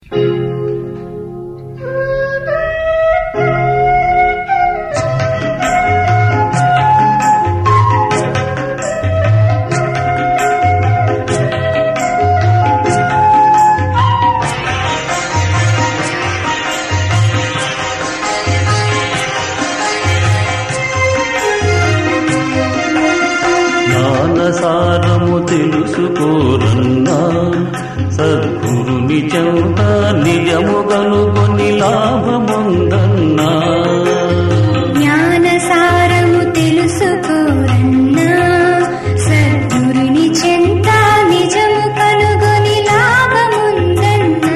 జ్ఞానసారము తెలుసుకోరన్నా సద్గురుని చెంత నిజము కనుగొని లాభముందన్నా జ్ఞానసారము తెలుసుకోరన్నా సద్గురుని చెంత నిజము కనుగొని లాభముందన్నా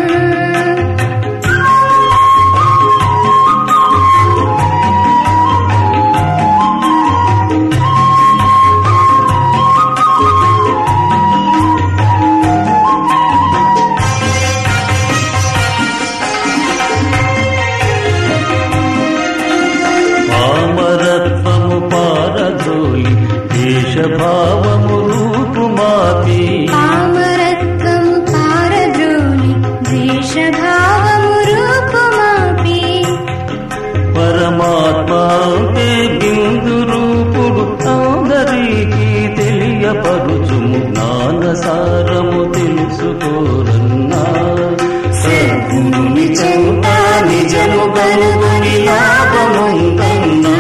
పామరత్వము పారద్రోలి దేశభావము రూపుమాపి పామరత్వము పారద్రోలి ద్వేషభావము రూపుమాపి పరమాత్మ అంటే బిందు రూపుడు అందరికీ తెలియపరుచుము జ్ఞానసారము తెలుసుకోరన్నా సద్గురుని చెంత నిజము కనుగొని లాభముందన్నా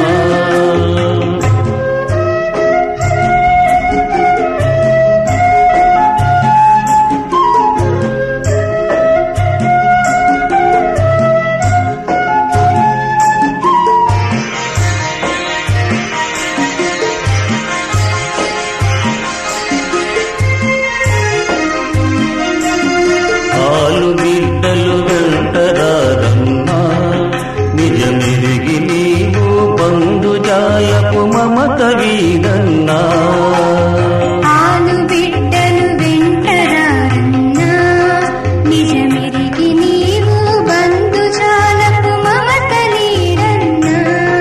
ఆలు బిడ్డలు వెంటరారమ్మా నిజమెరిగి నీవు బంధుజాలపు మమత వీరన్నా ఆలు బిడ్డలు వెంటరారన్నా నిజమెరిగి నీవు బంధుజాలపు మమతలీరన్నా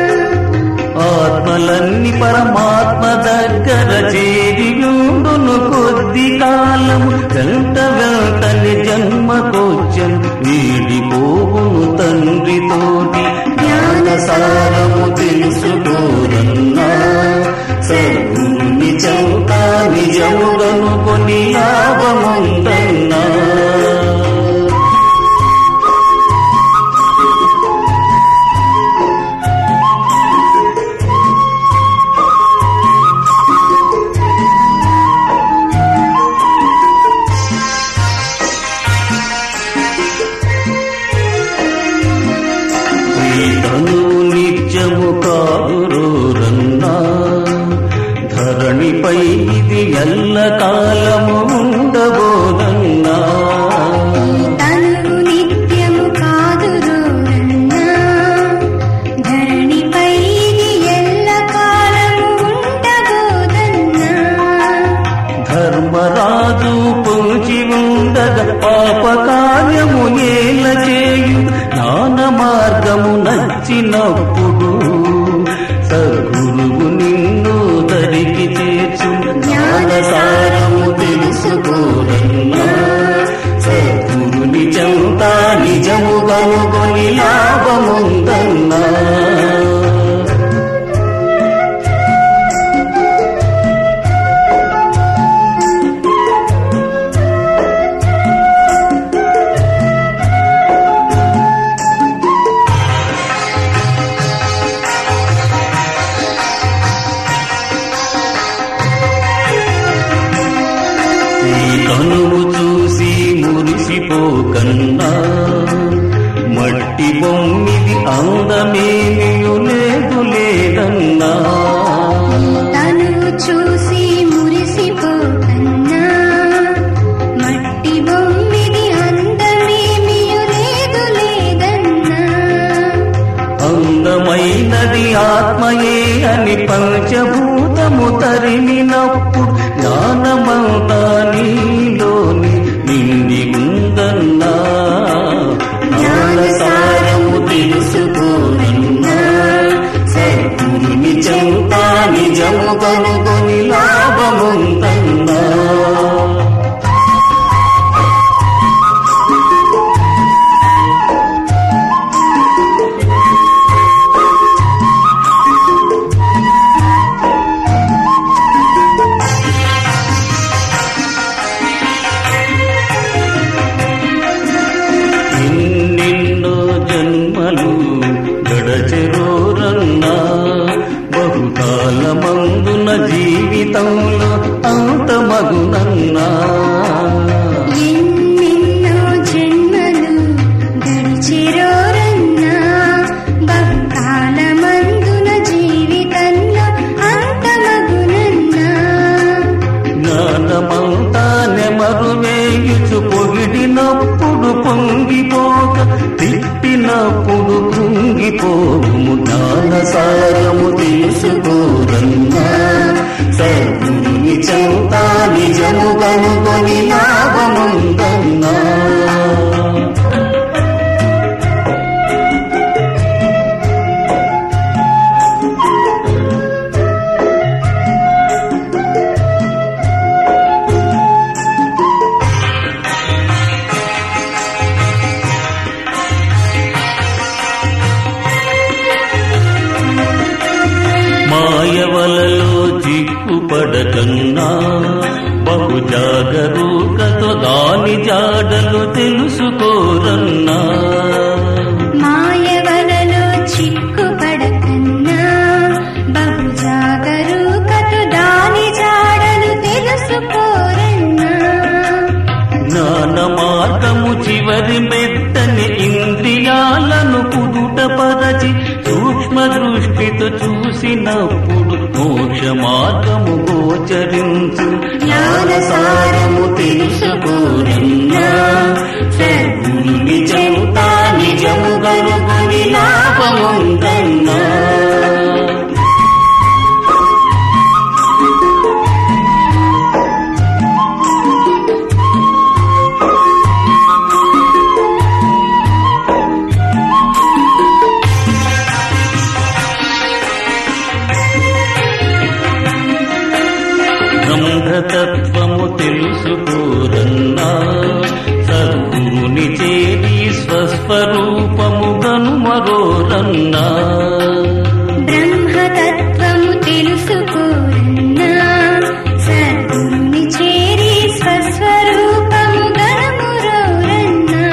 ఆత్మలన్నీ పరమాత్మ దగ్గర చేరియుండును కొద్ది కాలము వెంట వెంటని జన్మకోచం వీడిపోవును తండ్రితోటి జ్ఞానసారము తెలుసుకోరన్నా సద్గురుని చెంత నిజముగను కొని లాభముందన్నా ప్రీతను నిత్యము కాదురన్నా ధరణిపై ఇది ఎల్ల కాలము ఉండబోదన్నా తనువు నిత్యము కాదురోరన్నా ధరణిపై ఇది ఎల్ల కాలము ఉండబోదన్నా ధర్మరాజు పొంచి ఉండగ పాప కార్యము ఏల చేయు జ్ఞాన మార్గము నచ్చినప్పుడు సద్గురువు నిన్ను దరికి చేర్చు జ్ఞానసారము తెలుసుకోరన్నా సద్గురుని చెంత నిజము కనుగొని లాభముందన్నా ఈ కనువు చూసి మురిసిపోకన్నా మట్టి బొమ్మిది అందమేమియు లేదు లేదన్నా తనువు చూసి మురిసిపోకన్నా మట్టి బొమ్మిది అందమేమియు లేదు లేదన్నా అందమైనది ఆత్మయే అని పంచభూతము తరిమినప్పుడు జ్ఞానమంతా నీలోని నిండి ఉందన్నా జ్ఞానసారము తెలుసుకోనన్నా సద్గురుని చెంత నిజము కనుగొని లాభముందన్నా జీవితంలో అంతమగునన్నా ఎన్నెన్నో జన్మలు గడిచిరోరన్నా బహుకాలమందున జీవితంలో అంతమగునన్నా జ్ఞానమంతా నెమరు వేయుచు పొగిడినప్పుడు పొంగిపోక తిట్టినప్పుడు కృంగిపోము జ్ఞానసారము తెలుసుకోరన్నా సద్గురుని చెంత నిజము కనుకొని లాభముందన్నా మాయవలలో చిక్కుపడకన్నా బహు జాగరూకతో దాని జాడలు తెలుసుకోరన్నా మాయవలలో చిక్కుపడకన్నా బహు జాగరూకతు దాని జాడలు తెలుసుకోరన్నా జ్ఞాన మార్గము చివరి మెత్తని ఇంద్రియాలను కుదుటపరచి సూక్ష్మ దృష్టితో చూసినప్పుడు మోక్ష మార్గము గోచరించు జ్ఞానసారము తెలుసుకోరన్నా సద్గురుని చెంత నిజము గనుకొని లాభముందన్నా బ్రహ్మతత్వము తెలుసుకోరన్నా సద్గురుని చేరి స్వస్వరూపము గనుమరోరన్నా బ్రహ్మతత్వము తెలుసుకోరన్నా సద్గురుని చేరి స్వస్వరూపము గణమురోరన్నా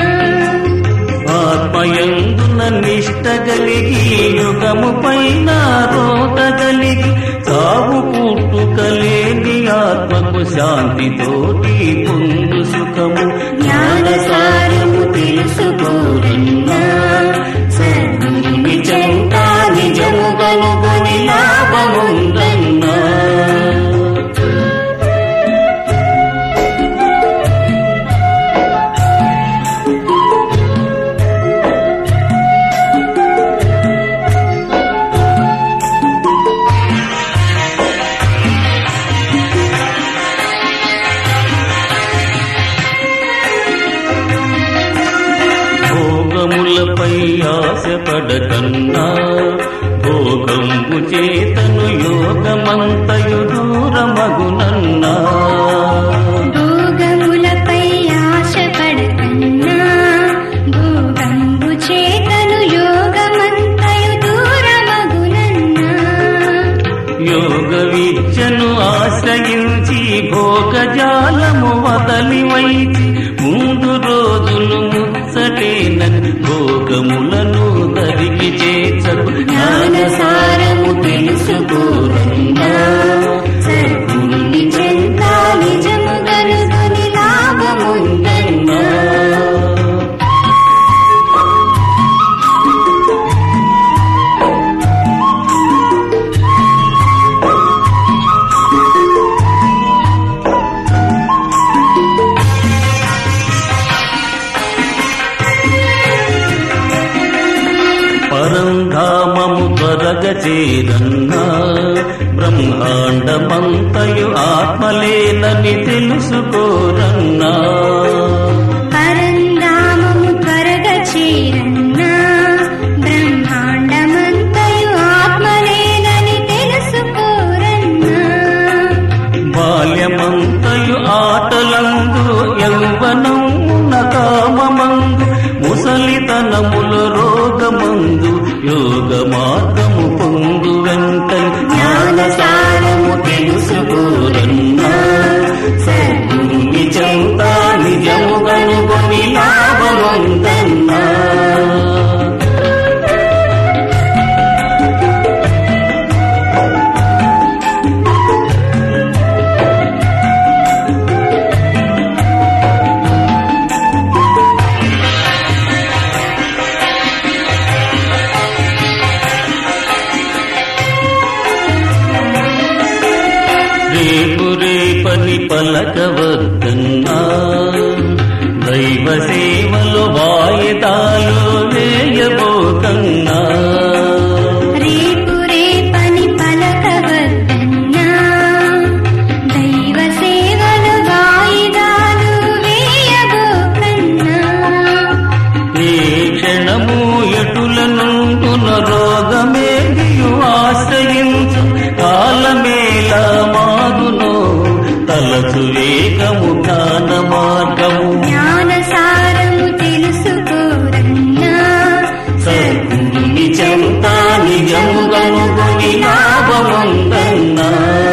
ఆత్మయందున నిష్ట కలిగి యుగము పైన రోదగలిగి సాగు పుట్టుకలేని ఆత్మకు శాంతితోటి పొందు సుఖము జ్ఞానసారము తెలుసుకోరన్నా సద్గురుని చెంత నిజము కనుగొని లాభముందన్నా భోగములపై ఆశపడకన్నా భోగంబు చేతను యోగమంతయు దూరమగునన్నా భోగములపై ఆశపడకన్నా భోగంబు చేతను యోగమంతయు దూరమగునన్నా యోగ విద్యను ఆశ్రయించి భోగజాలము వదలి వైచి మూడు రోజులు ముచ్చటేనని భోగములను దరికి చేర్చకు జ్ఞానసారము తెలుసుకోరన్నా సద్గురుని చెంత నిజము గనుకొని లాభముందన్నా పరంధామము త్వరగ చేరన్నా బ్రహ్మాండమంతయు ఆత్మలేనని తెలుసుకోరన్నా పరంధామము త్వరగా చేరన్నా బ్రహ్మాండమంతయు ఆత్మలేనని తెలుసుకోరన్నా బాల్యమంతయు ఆటలందు యౌవనమున కామమందు ముసలితనముల రోగమందు యోగ మార్గము పొందు వెంట జ్ఞానసారము తెలుసుకోరన్నా సద్గురుని చెంత నిజము కనుగొని లాభముందన్నా పలకవద్దన్నా దైవ సేవలు వాయిదాలు వేయబోకన్నా రేపు రేపని పలకవద్దన్నా దైవ సేవలు వాయిదాలు వేయబోకన్నా ఏ క్షణము ఎటుల నుండున రోగమేదియు ఆశ్రయించు కాలమేలా మారునో తలసు వేగము జ్ఞాన మార్గము జ్ఞాన సారము తెలుసుకోరన్నా సద్గురుని చెంత నిజము గనుగొని లాభముందన్నా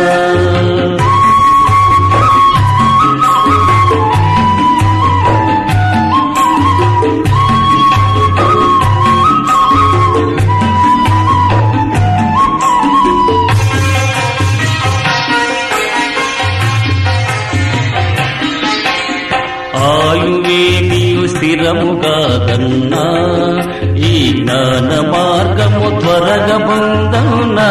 ఆయువేమియు స్థిరము కాదన్నా ఈ జ్ఞాన మార్గము త్వరగా పొందన్నా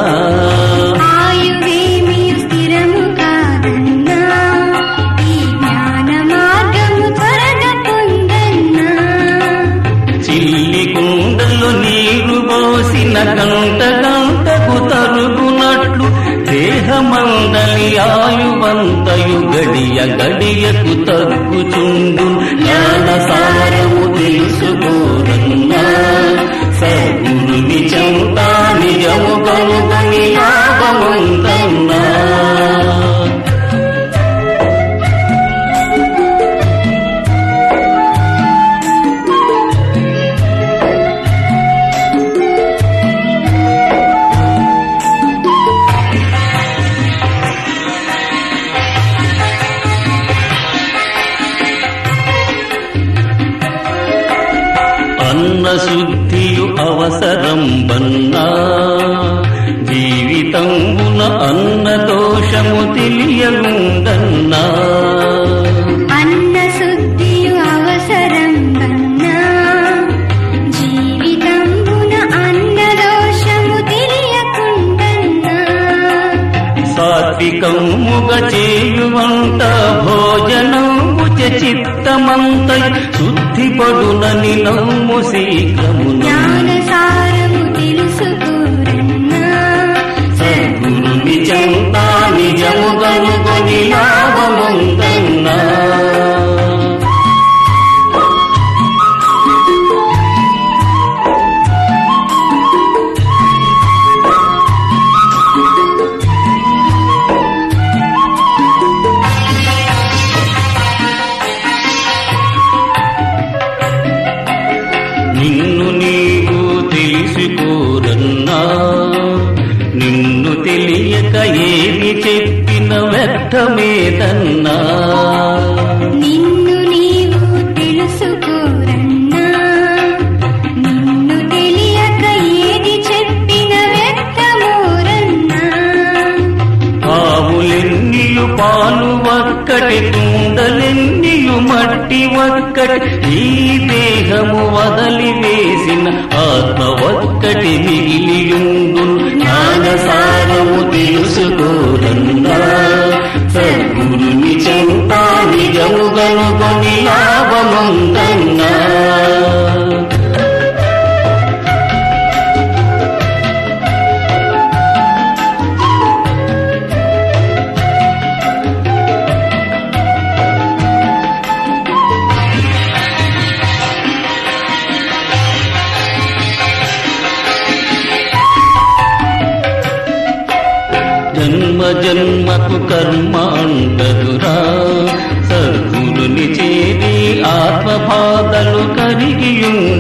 ఆయువేమియు స్థిరము కాదన్నా ఈ జ్ఞాన మార్గము త్వరగా పొందన్నా చిల్లి కుండలు నీరు పోసిన గంట గంటకు తరుగునట్లు దేహమందలి ఆయువంతయు గడియ గడియకు తగ్గుచుండు జ్ఞాన సారము తెలుసుకోరన్నా సద్గురుని చెంత నిజము కనుగొని లాభముందన్నా అన్న శుద్ధియు అవసరం బన్నా జీవితంబున అన్న దోషము తెలియగుందన్నా అన్న శుద్ధియు అవసరం వన్నా జీవితంబున అన్న దోషము తెలియకుండన్నా సాత్వికముగ చేయువంట భోజనము చిత్తమంత శుద్ధిపడునని నమ్ము శీఘ్రమున జ్ఞాన సారము తెలుసుకోరన్నా సద్గురుని చెంత నిజము కనుగొని లాభముందన్నా నిన్ను నీవు తెలుసుకోరన్నా నిన్ను తెలియక ఏమి చెప్పిన వ్యర్థమేదన్నా నిన్ను నీవు తెలుసుకోరన్నా నిన్ను తెలియక ఏది చెప్పిన వ్యక్తమూరన్నా ఆవులెన్నియు పాలు ఒక్కటి కుండలెన్నియు మట్టి ఒక్కటి ఈ దేహము వదలి వేసిన ఆత్మ ఒక్కటి మిగిలియుండు జ్ఞానసారము తెలుసుకోరన్నా సద్గురుని చెంత నిజము గనుకొని లాభముందన్నా జన్మ జన్మకు కర్మ అంటదురా సద్గురుని చేరి ఆత్మబాధలు కరిగియుండు